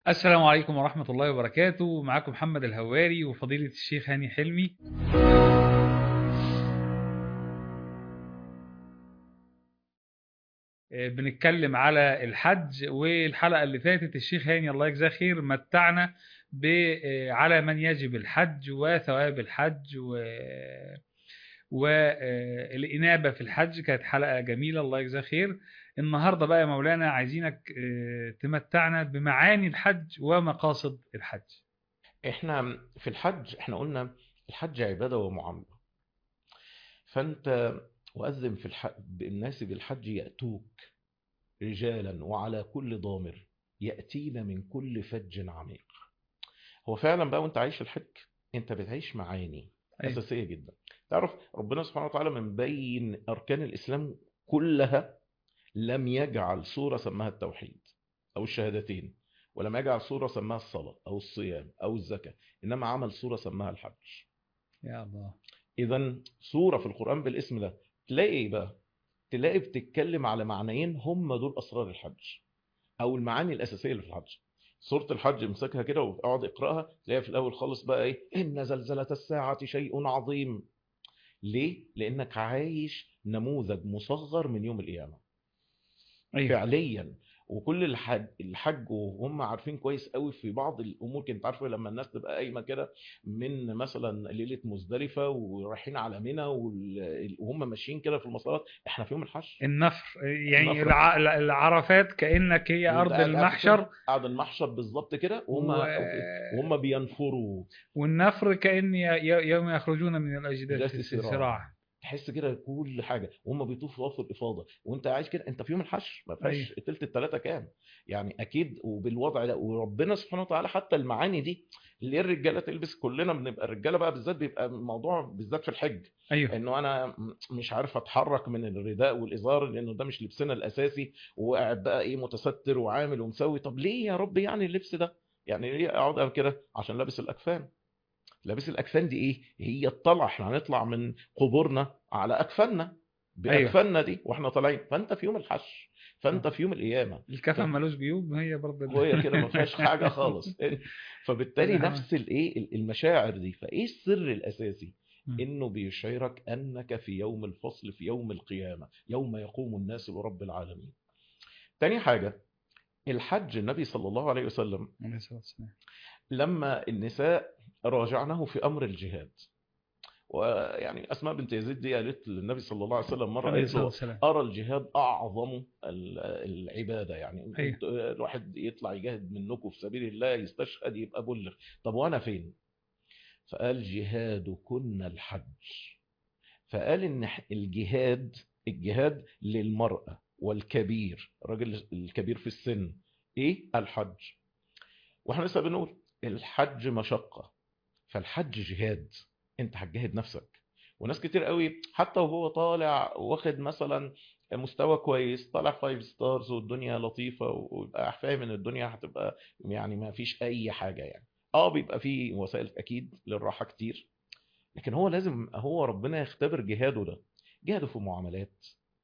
السلام عليكم ورحمة الله وبركاته معكم محمد الهواري وفضيلة الشيخ هاني حلمي آه، بنتكلم على الحج والحلقة اللي فاتت الشيخ هاني الله يجزاه خير متعنا ب آه، على من يجب الحج وثواب الحج و والإنابة في الحج كانت حلقة جميلة الله يجزاه خير النهاردة بقى يا مولانا عايزينك آه، تمتعنا بمعاني الحج ومقاصد الحج احنا في الحج احنا قلنا الحج عبادة ومعاملة فانت وأذن في الحج الناس بالحج يأتوك رجالا وعلى كل ضامر يأتين من كل فج عميق هو فعلا بقى وانت عايش في الحج انت بتعيش معاني أيوة. أساسية جدا تعرف ربنا سبحانه وتعالى من بين أركان الإسلام كلها لم يجعل صورة سماها التوحيد أو الشهادتين ولم يجعل صورة سماها الصلاة أو الصيام أو الزكاة إنما عمل صورة سماها الحج يا الله إذا صورة في القرآن بالاسم ده تلاقي إيه بقى؟ تلاقي بتتكلم على معنيين هم دول أسرار الحج أو المعاني الأساسية اللي في الحج سورة الحج امسكها كده واقعد اقرأها تلاقيها في الأول خالص بقى إيه إن زلزلة الساعة شيء عظيم ليه؟ لأنك عايش نموذج مصغر من يوم القيامة أيوة. فعليا وكل الحج الحج وهم عارفين كويس قوي في بعض الامور كنت عارفه لما الناس تبقى قايمه كده من مثلا ليله مزدلفه ورايحين على منى وال- وهم ماشيين كده في المسارات احنا في يوم الحج النفر يعني النفر. الع... العرفات كأنك هي وانت أرض قاعد- قاعد في المحشر كده، قاعد المحشر بالظبط كده وهم و... وهم بينفروا والنفر كأن ي... ي- يوم يخرجون من الأجداث أجداث في الصراع. الصراع تحس كده كل حاجه وهم بيطوفوا طواف الافاضه وانت عايش كده انت في يوم الحج ما فيهاش تلت التلاته كام يعني اكيد وبالوضع ده وربنا سبحانه وتعالى حتى المعاني دي اللي الرجاله تلبس كلنا بنبقى الرجاله بقى بالذات بيبقى الموضوع بالذات في الحج أيوه انه انا م- مش عارف اتحرك من الرداء والازار لانه ده مش لبسنا الاساسي وقاعد بقى ايه متستر وعامل ومسوي طب ليه يا رب يعني اللبس ده يعني ليه اقعد أعمل كده عشان لابس الاكفان لابس الاكفان دي ايه هي الطلعه احنا هنطلع من قبورنا على اكفاننا باكفاننا دي واحنا طالعين فانت في يوم الحج فانت في يوم القيامه الكفن ملوش جيوب هي برضه ال- وهي كده ما فيهاش حاجه خالص فبالتالي نعم. نفس الايه المشاعر دي فايه السر الاساسي مم. انه بيشعرك انك في يوم الفصل في يوم القيامه يوم يقوم الناس لرب العالمين تاني حاجه الحج النبي صلى الله عليه وسلم عليه الصلاة والسلام. لما النساء راجعنه في امر الجهاد ويعني اسماء بنت يزيد دي قالت للنبي صلى الله عليه وسلم مره عليه قالت الصلاة له والسلام ارى الجهاد اعظم ال- العباده يعني أيوة. انت- الواحد يطلع يجاهد منكم في سبيل الله يستشهد يبقى بلغ طب وانا فين فقال جهادكن الحج فقال ان ح- الجهاد الجهاد للمرأة والكبير الراجل الكبير في السن ايه الحج واحنا لسه بنقول الحج مشقة فالحج جهاد انت هتجاهد نفسك وناس كتير قوي حتى وهو طالع واخد مثلا مستوى كويس طالع فايف ستارز والدنيا لطيفة ويبقى فاهم ان الدنيا هتبقى يعني ما فيش اي حاجة يعني اه بيبقى فيه وسائل اكيد للراحة كتير لكن هو لازم هو ربنا يختبر جهاده ده جهاده في معاملات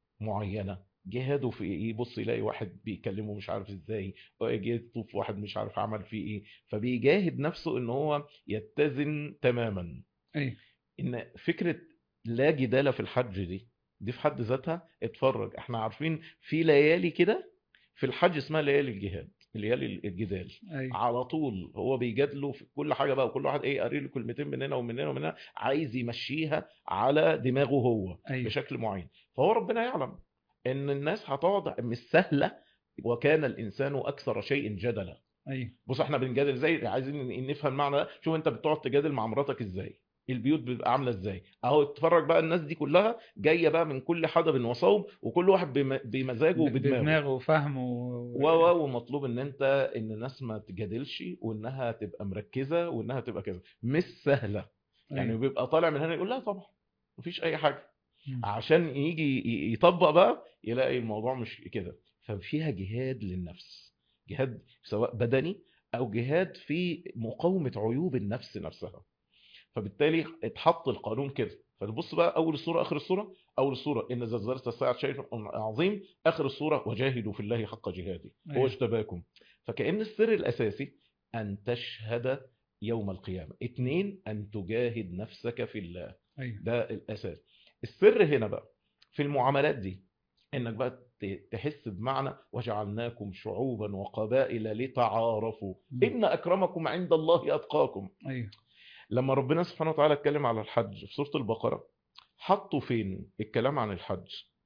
معينة جهاده في ايه بص يلاقي واحد بيكلمه مش عارف ازاي ويجي يطوف واحد مش عارف عمل فيه ايه فبيجاهد نفسه ان هو يتزن تماما أيوه ان فكرة لا جدال في الحج دي دي في حد ذاتها اتفرج احنا عارفين في ليالي كده في الحج اسمها ليالي الجهاد ليالي الجدال أيوه على طول هو بيجادله في كل حاجه بقى وكل واحد ايه قاري له كلمتين من هنا ومن هنا ومن هنا عايز يمشيها على دماغه هو أيوه بشكل معين فهو ربنا يعلم ان الناس هتقعد مش سهله وكان الانسان اكثر شيء جدلا أيوه بص احنا بنجادل ازاي عايزين نفهم معنى ده شوف انت بتقعد تجادل مع مراتك ازاي البيوت بتبقى عامله ازاي اهو اتفرج بقى الناس دي كلها جايه بقى من كل حدب وصوب وكل واحد بم- بمزاجه وبدماغه بدماغه وفهمه و و ومطلوب ان انت ان الناس ما تجادلش وانها تبقى مركزه وانها تبقى كذا مش سهله يعني أيوه. بيبقى طالع من هنا يقول لا طبعا مفيش اي حاجه مم. عشان يجي ي- يطبق بقى يلاقي الموضوع مش كده ففيها جهاد للنفس جهاد سواء بدني او جهاد في مقاومه عيوب النفس نفسها فبالتالي اتحط القانون كده فتبص بقى اول السوره اخر السوره اول السوره ان زلزله الساعه شيء عظيم اخر السوره وجاهدوا في الله حق جهاده هو أيوه. اجتباكم فكأن السر الأساسي أن تشهد يوم القيامة اتنين أن تجاهد نفسك في الله ايوه ده الأساس السر هنا بقى في المعاملات دي انك بقى ت- تحس بمعنى وجعلناكم شعوبا وقبائل لتعارفوا مم. ان اكرمكم عند الله اتقاكم ايوه لما ربنا سبحانه وتعالى اتكلم على الحج في سورة البقرة حطوا فين الكلام عن الحج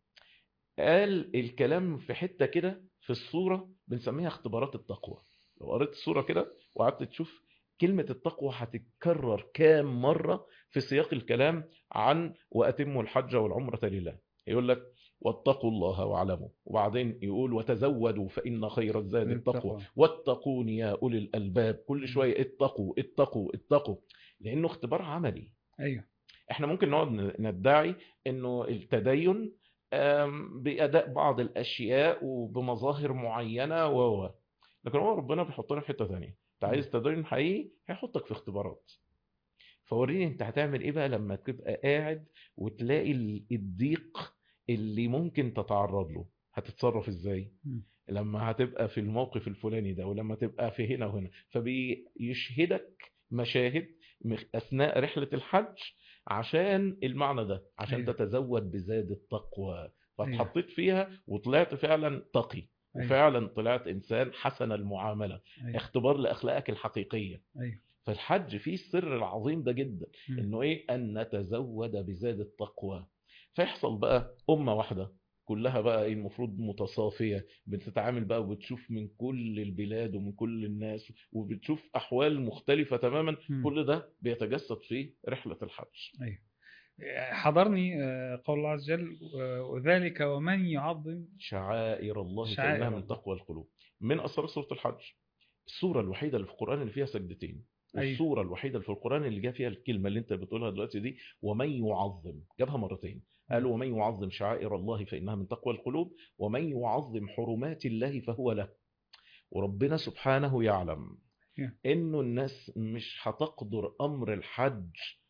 قال الكلام في حتة كده في السورة بنسميها اختبارات التقوى لو قريت السورة كده وقعدت تشوف كلمة التقوى هتتكرر كام مرة في سياق الكلام عن وأتموا الحج والعمرة لله يقول لك واتقوا الله واعلموا وبعدين يقول وتزودوا فإن خير الزاد التقوى التقوى. واتقون يا أولي الألباب كل شوية اتقوا اتقوا اتقوا لأنه اختبار عملي ايوه احنا ممكن نقعد ندعي انه التدين آم، بأداء بعض الأشياء وبمظاهر معينة و و. لكن هو ربنا بيحطنا في حتة ثانية انت عايز تدين حقيقي هيحطك في اختبارات فوريني انت هتعمل ايه بقى لما تبقى قاعد وتلاقي ال- الضيق اللي ممكن تتعرض له هتتصرف ازاي مم. لما هتبقى في الموقف الفلاني ده ولما تبقى في هنا وهنا فبيشهدك مشاهد مخ- اثناء رحلة الحج عشان المعنى ده عشان أيوة. تتزود بزاد التقوى أيوة. فاتحطيت فيها وطلعت فعلا تقي أيوة. وفعلا طلعت انسان حسن المعاملة ايوه اختبار لاخلاقك الحقيقية ايوه فالحج فيه السر العظيم ده جدا مم. انه ايه ان نتزود بزاد التقوى فيحصل بقى امه واحده كلها بقى ايه المفروض متصافيه بتتعامل بقى وبتشوف من كل البلاد ومن كل الناس وبتشوف احوال مختلفه تماما مم. كل ده بيتجسد في رحله الحج حضرني آه، قول الله عز وجل آه، وذلك ومن يعظم شعائر الله شعائر فانها من الله. تقوى القلوب من اسرار سوره الحج السوره الوحيده اللي في القران اللي فيها سجدتين أيوة. والسوره الوحيده اللي في القران اللي جاء فيها الكلمه اللي انت بتقولها دلوقتي دي ومن يعظم جابها مرتين قال ومن يعظم شعائر الله فانها من تقوى القلوب ومن يعظم حرمات الله فهو له وربنا سبحانه يعلم Yeah. انه الناس مش هتقدر امر الحج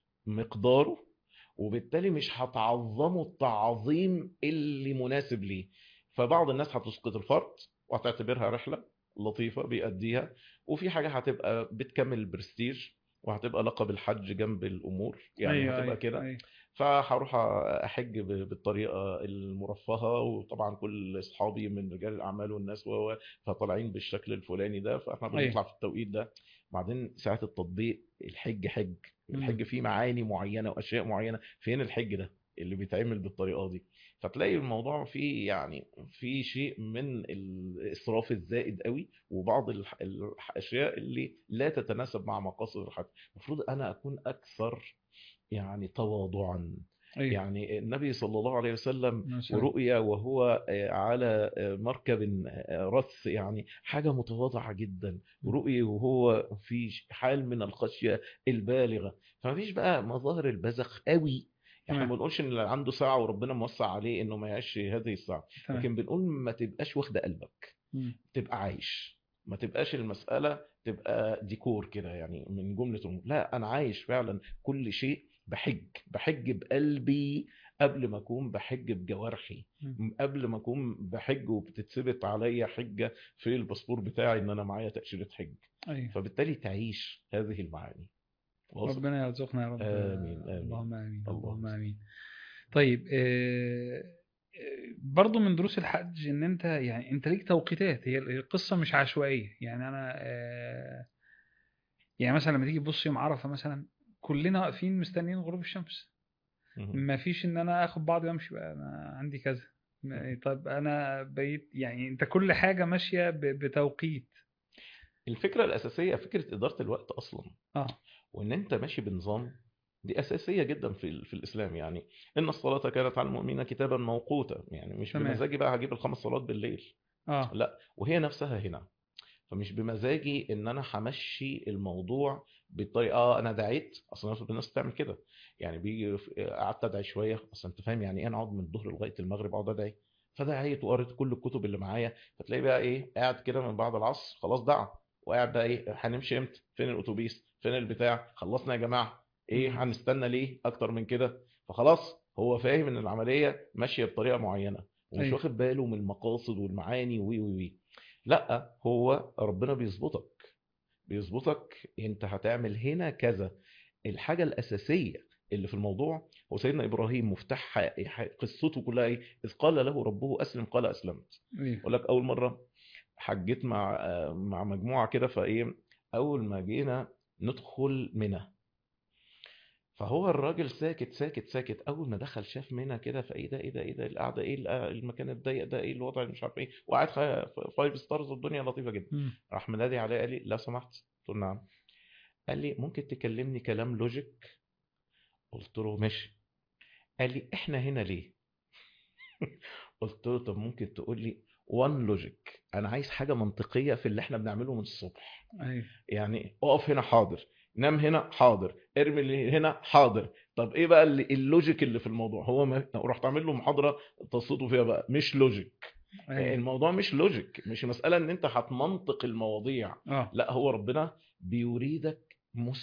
مقداره وبالتالي مش هتعظموا التعظيم اللي مناسب ليه فبعض الناس هتسقط الفرض وهتعتبرها رحلة لطيفة بيأديها وفي حاجة هتبقى بتكمل البرستيج وهتبقى لقب الحج جنب الأمور يعني أيوة، هتبقى أيوة، كده أيوة. فهروح احج ب- بالطريقه المرفهه وطبعا كل اصحابي من رجال الاعمال والناس و فطالعين بالشكل الفلاني ده فاحنا أيوة. بنطلع في التوقيت ده بعدين ساعه التطبيق الحج حج مم. الحج فيه معاني معينه واشياء معينه فين الحج ده اللي بيتعمل بالطريقه دي فتلاقي الموضوع فيه يعني في شيء من الاسراف الزائد قوي وبعض الح- الاشياء اللي لا تتناسب مع مقاصد الحج المفروض انا اكون اكثر يعني تواضعا أيوة. يعني النبي صلى الله عليه وسلم ما شاء الله. ورؤيا وهو آه، على آه، مركب آه، رث يعني حاجة متواضعة جدا رؤيا وهو في حال من الخشية البالغة فما فيش بقى مظاهر البذخ قوي احنا تمام. ما بنقولش ان اللي عنده ساعة وربنا موسع عليه انه ما يعيش هذه الساعة تمام. لكن بنقول ما تبقاش واخدة قلبك مم. تبقى عايش ما تبقاش المسألة تبقى ديكور كده يعني من جملة الأمور. لا أنا عايش فعلا كل شيء بحج بحج بقلبي قبل ما أكون بحج بجوارحي مم. قبل ما أكون بحج وبتتثبت عليا حجة في الباسبور بتاعي إن أنا معايا تأشيرة حج أيوة. فبالتالي تعيش هذه المعاني واصل؟ ربنا يرزقنا يا رب آمين، آمين. اللهم آمين اللهم اللهم آمين. آمين طيب آه، آه، برضو من دروس الحج ان انت يعني انت ليك توقيتات هي القصة مش عشوائية يعني انا آه، يعني مثلا لما تيجي تبص يوم عرفة مثلا كلنا واقفين مستنيين غروب الشمس مهم. ما فيش ان انا اخد بعضي وامشي بقى انا عندي كذا ما- طب انا بقيت يعني انت كل حاجة ماشية ب- بتوقيت الفكرة الأساسية فكرة إدارة الوقت أصلا اه وان انت ماشي بنظام دي اساسيه جدا في ال- في الاسلام يعني ان الصلاه كانت على المؤمنين كتابا موقوتا يعني مش تمام. بمزاجي بقى هجيب الخمس صلوات بالليل اه لا وهي نفسها هنا فمش بمزاجي ان انا همشي الموضوع بالطريقه اه انا دعيت اصلا المفروض الناس تعمل كده يعني بيجي في- قعدت ادعي شويه اصلا انت فاهم يعني ايه انا اقعد من الظهر لغايه المغرب اقعد ادعي فدعيت وقريت كل الكتب اللي معايا فتلاقي بقى ايه قاعد كده من بعد العصر خلاص دعا وقاعد بقى ايه هنمشي امتى فين الاتوبيس فين البتاع خلصنا يا جماعه ايه مم. هنستنى ليه اكتر من كده فخلاص هو فاهم ان العمليه ماشيه بطريقه معينه ومش أيوة. واخد باله من المقاصد والمعاني وي وي وي لا هو ربنا بيظبطك بيظبطك انت هتعمل هنا كذا الحاجة الأساسية اللي في الموضوع هو سيدنا إبراهيم مفتاح قصته كلها إيه؟ إذ قال له ربه أسلم قال أسلمت ايوه أقول لك أول مرة حجيت مع مع مجموعة كده فإيه أول ما جينا ندخل منى فهو الراجل ساكت ساكت ساكت اول ما دخل شاف منى كده فايه ده ايه ده ايه ده القعده ايه الق- المكان الضيق ده ايه الوضع اللي مش عارف ايه وقعد خ- فايف ستارز والدنيا لطيفه جدا مم. راح منادي عليا قال لي لو سمحت قلت له نعم قال لي ممكن تكلمني كلام لوجيك قلت له ماشي قال لي احنا هنا ليه قلت له طب ممكن تقول لي وان لوجيك انا عايز حاجه منطقيه في اللي احنا بنعمله من الصبح ايوه يعني اقف هنا حاضر نام هنا حاضر ارمي اللي هنا حاضر طب ايه بقى اللي اللوجيك اللي في الموضوع هو ما رحت اعمل له محاضره تصوتوا فيها بقى مش لوجيك ايوه الموضوع مش لوجيك مش مساله ان انت هتمنطق المواضيع اه لا هو ربنا بيريدك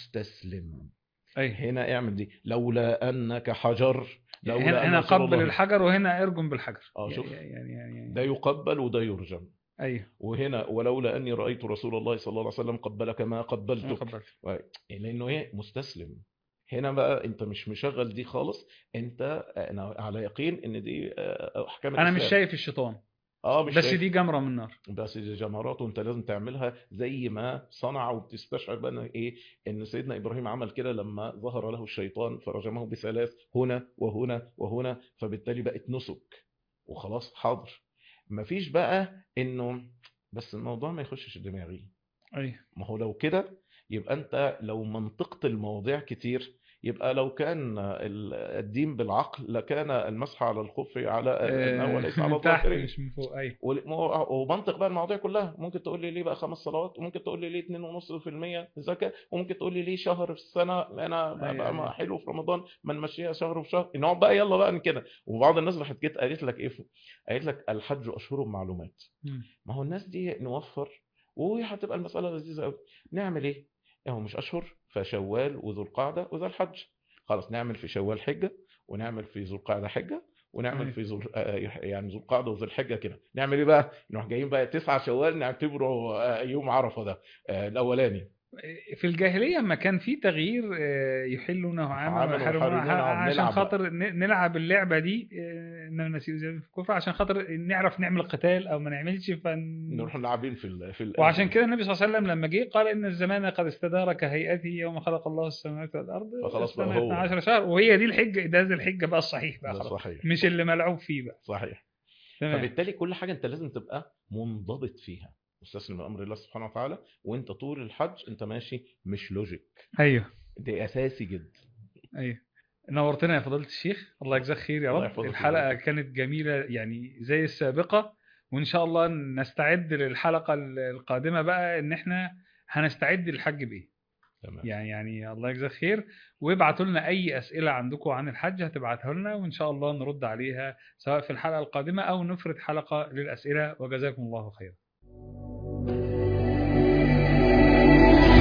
مستسلم ايوه هنا اعمل دي لولا انك حجر لولا هنا أن هنا رسول قبل الله- الحجر وهنا ارجم بالحجر اه يعني- شوف. يعني يعني, يعني. ده يقبل وده يرجم ايوه وهنا ولولا اني رايت رسول الله صلى الله على وسلم قبلك ما أنا قبلتك قبلت لانه ايه مستسلم هنا بقى انت مش مشغل دي خالص انت انا على يقين ان دي آه، احكام انا مش الإسلام. شايف الشيطان اه مش بس شايف. دي جمره من نار بس دي جمرات وانت لازم تعملها زي ما صنع وبتستشعر بقى إن ايه ان سيدنا ابراهيم عمل كده لما ظهر له الشيطان فرجمه بثلاث هنا وهنا وهنا فبالتالي بقت نسك وخلاص حاضر مفيش بقى انه بس الموضوع ما يخشش دماغي ايوه ما هو لو كده يبقى انت لو منطقت المواضيع كتير يبقى لو كان ال- الدين بالعقل لكان المسح على الخف على الماء وليس على من تحت الظاهرين مش من فوق ايوه ول- ما هو- ومنطق بقى المواضيع كلها ممكن تقول لي ليه بقى خمس صلوات وممكن تقول لي ليه 2.5% زكاة وممكن تقول لي ليه شهر في السنة انا بقى, أيوة، بقى ما أيوة. حلو في رمضان ما نمشيها شهر في شهر نقعد بقى يلا بقى كده وبعض الناس راحت جت قالت لك ايه قالت لك الحج اشهر معلومات مم. ما هو الناس دي نوفر وهتبقى المسألة لذيذة قوي نعمل ايه هو مش اشهر فشوال وذو القعدة وذو الحج خلاص نعمل في شوال حجة ونعمل في ذو القعدة حجة ونعمل أيوة. في ذو آه، يعني ذو القعدة وذو الحجة كده نعمل ايه بقى نروح جايين بقى تسعة شوال نعتبره آه، يوم عرفة ده آه، الاولاني في الجاهليه ما كان في تغيير آه، يحلونه عاما عاما ويحرمونه ويحرمونه ع- عام. عشان نلعب خاطر ن- نلعب اللعبه دي آه، انما نسيء زي في الكفر عشان خاطر نعرف نعمل قتال او ما نعملش فن نروح لاعبين في ال في ال وعشان كده النبي صلى الله عليه وسلم لما جه قال ان الزمان قد استدار كهيئته يوم خلق الله السماوات والارض فخلاص بقى السنة هو. 12 شهر وهي دي الحجه ده ذي الحجه بقى الصحيح بقى ده خلاص صحيح مش اللي ملعوب فيه بقى صحيح تمام فبالتالي كل حاجة انت لازم تبقى منضبط فيها مستسلم لامر الله سبحانه وتعالى وانت طول الحج انت ماشي مش لوجيك ايوه ده اساسي جدا ايوه نورتنا يا فضيلة الشيخ الله يجزاك خير يا الله رب يحفظك الحلقة ويبارك كانت جميلة يعني زي السابقة وإن شاء الله نستعد للحلقة القادمة بقى إن إحنا هنستعد للحج بإيه تمام يعني يعني الله يجزاك خير وابعتوا لنا أي أسئلة عندكم عن الحج هتبعتها لنا وإن شاء الله نرد عليها سواء في الحلقة القادمة أو نفرد حلقة للأسئلة وجزاكم الله خيرا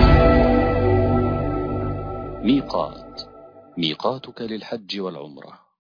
ميقات ميقاتك للحج والعمرة